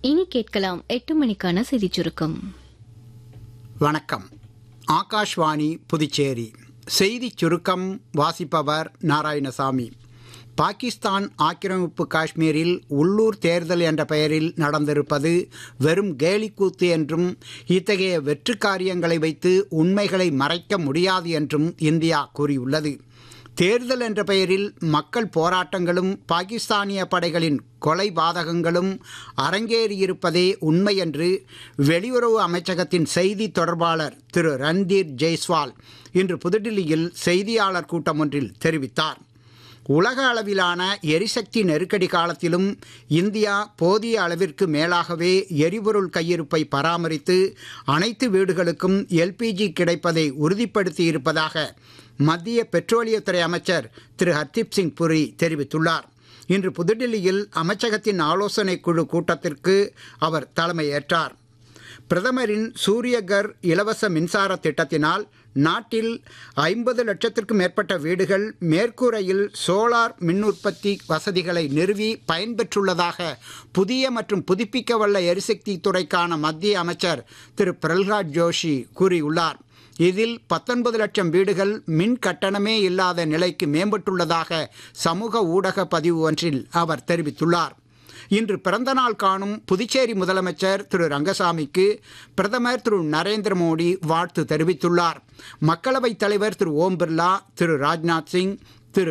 இனி கேட்கலாம் எட்டு மணிக்கான செய்திச் சுருக்கம் வணக்கம் ஆகாஷ்வாணி புதுச்சேரி செய்திச் சுருக்கம் வாசிப்பவர் நாராயணசாமி பாகிஸ்தான் ஆக்கிரமிப்பு காஷ்மீரில் உள்ளூர் தேர்தல் என்ற பெயரில் நடந்திருப்பது வெறும் கேலிக்கூத்து என்றும் இத்தகைய வெற்று காரியங்களை வைத்து உண்மைகளை மறைக்க முடியாது என்றும் இந்தியா கூறியுள்ளது தேர்தல் என்ற பெயரில் மக்கள் போராட்டங்களும் பாகிஸ்தானிய படைகளின் கொலை பாதகங்களும் அரங்கேறியிருப்பதே உண்மை என்று வெளியுறவு அமைச்சகத்தின் செய்தி தொடர்பாளர் திரு ரன்தீர் ஜெய்ஸ்வால் இன்று புதுடில்லியில் செய்தியாளர் கூட்டம் ஒன்றில் தெரிவித்தார் உலக அளவிலான எரிசக்தி நெருக்கடி காலத்திலும் இந்தியா போதிய அளவிற்கு மேலாகவே எரிபொருள் கையிருப்பை பராமரித்து அனைத்து வீடுகளுக்கும் எல்பிஜி கிடைப்பதை உறுதிப்படுத்தி இருப்பதாக மத்திய பெட்ரோலியத்துறை அமைச்சர் திரு ஹர்தீப் சிங் புரி தெரிவித்துள்ளார் இன்று புதுடில்லியில் அமைச்சகத்தின் ஆலோசனை குழு கூட்டத்திற்கு அவர் தலைமையேற்றார் பிரதமரின் சூரியகர் இலவச மின்சார திட்டத்தினால் நாட்டில் ஐம்பது லட்சத்திற்கும் மேற்பட்ட வீடுகள் மேற்கூரையில் சோலார் மின் உற்பத்தி வசதிகளை நிறுவி பயன்பெற்றுள்ளதாக புதிய மற்றும் புதுப்பிக்கவல்ல எரிசக்தி துறைக்கான மத்திய அமைச்சர் திரு பிரல்ஹாத் ஜோஷி கூறியுள்ளார் இதில் பத்தொன்பது லட்சம் வீடுகள் மின் கட்டணமே இல்லாத நிலைக்கு மேம்பட்டுள்ளதாக சமூக ஊடக பதிவு ஒன்றில் அவர் தெரிவித்துள்ளார் இன்று பிறந்தநாள் காணும் புதுச்சேரி முதலமைச்சர் திரு ரங்கசாமிக்கு பிரதமர் திரு நரேந்திர மோடி வாழ்த்து தெரிவித்துள்ளார் மக்களவைத் தலைவர் திரு ஓம் பிர்லா திரு ராஜ்நாத் சிங்